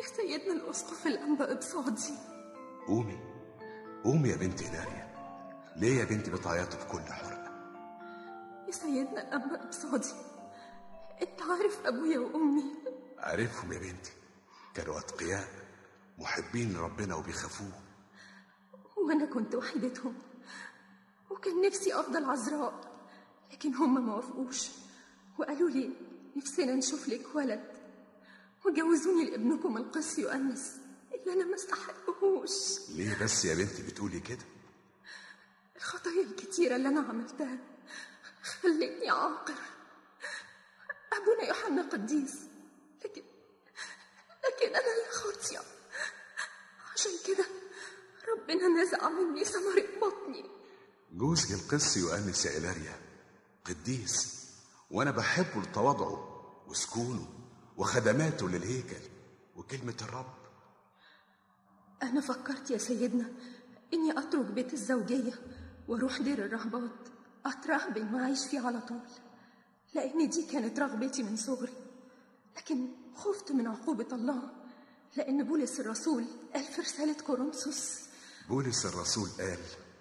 يا سيدنا الأسقف الأنبا إبصادي قومي قومي يا بنتي داريا ليه يا بنتي بتعيطي بكل حرقة يا سيدنا الأنبا إبصادي أنت عارف أبويا وأمي عارفهم يا بنتي كانوا أتقياء محبين لربنا وبيخافوه وأنا كنت وحيدتهم وكان نفسي أفضل عذراء لكن هم ما وافقوش وقالوا لي نفسنا نشوف لك ولد وجوزوني لابنكم القس يؤنس اللي أنا ما استحقهوش ليه بس يا بنتي بتقولي كده الخطايا الكتيرة اللي أنا عملتها خلتني عاقر أبونا يوحنا قديس لكن لكن أنا اللي خاطية عشان كده ربنا نزع مني ثمرة بطني جوزك القس يؤنس يا إلاريا قديس وأنا بحبه لتواضعه وسكونه وخدماته للهيكل وكلمة الرب أنا فكرت يا سيدنا إني أترك بيت الزوجية وأروح دير الرهبات أترهبن وأعيش فيه على طول لأن دي كانت رغبتي من صغري لكن خفت من عقوبة الله لأن بولس الرسول قال في رسالة كورنثوس بولس الرسول قال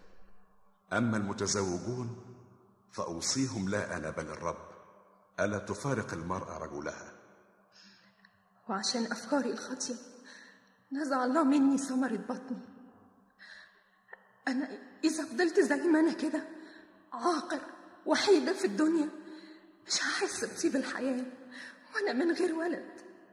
أما المتزوجون فأوصيهم لا أنا بل الرب ألا تفارق المرأة رجلها وعشان أفكاري الخاطية نزع الله مني ثمرة بطني أنا إذا فضلت زي ما أنا كده عاقر وحيدة في الدنيا مش هحس بطيب الحياة وأنا من غير ولد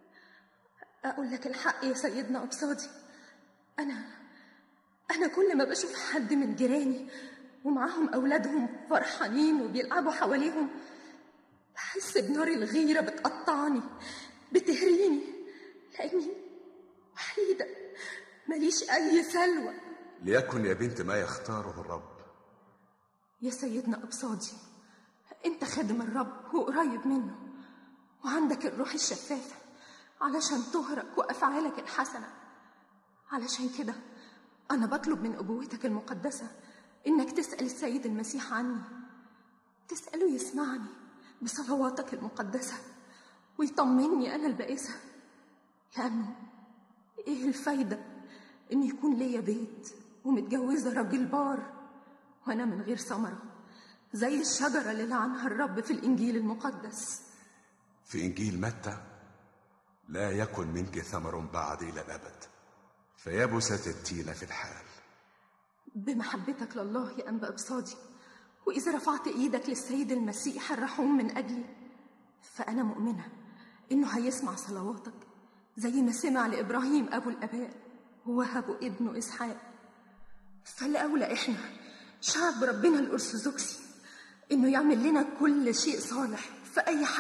أقول لك الحق يا سيدنا أبصادي أنا أنا كل ما بشوف حد من جيراني ومعاهم أولادهم فرحانين وبيلعبوا حواليهم بحس بنار الغيرة بتقطعني بتهريني لأني وحيدة ماليش أي سلوى ليكن يا بنت ما يختاره الرب يا سيدنا أبصادي أنت خادم الرب وقريب منه وعندك الروح الشفافة علشان طهرك وأفعالك الحسنة علشان كده أنا بطلب من أبوتك المقدسة إنك تسأل السيد المسيح عني تسأله يسمعني بصلواتك المقدسة ويطمني أنا البائسة لأنه إيه الفايدة إن يكون ليا بيت ومتجوزة راجل بار وأنا من غير ثمرة زي الشجرة اللي لعنها الرب في الإنجيل المقدس في إنجيل متى لا يكن منك ثمر بعد إلى الأبد فيبست التين في الحال بمحبتك لله يا أنبا أبصادي وإذا رفعت إيدك للسيد المسيح الرحوم من أجلي فأنا مؤمنة إنه هيسمع صلواتك زي ما سمع لإبراهيم أبو الآباء ووهبه ابنه إسحاق فالأولى إحنا شعب ربنا الأرثوذكسي إنه يعمل لنا كل شيء صالح في أي حاجة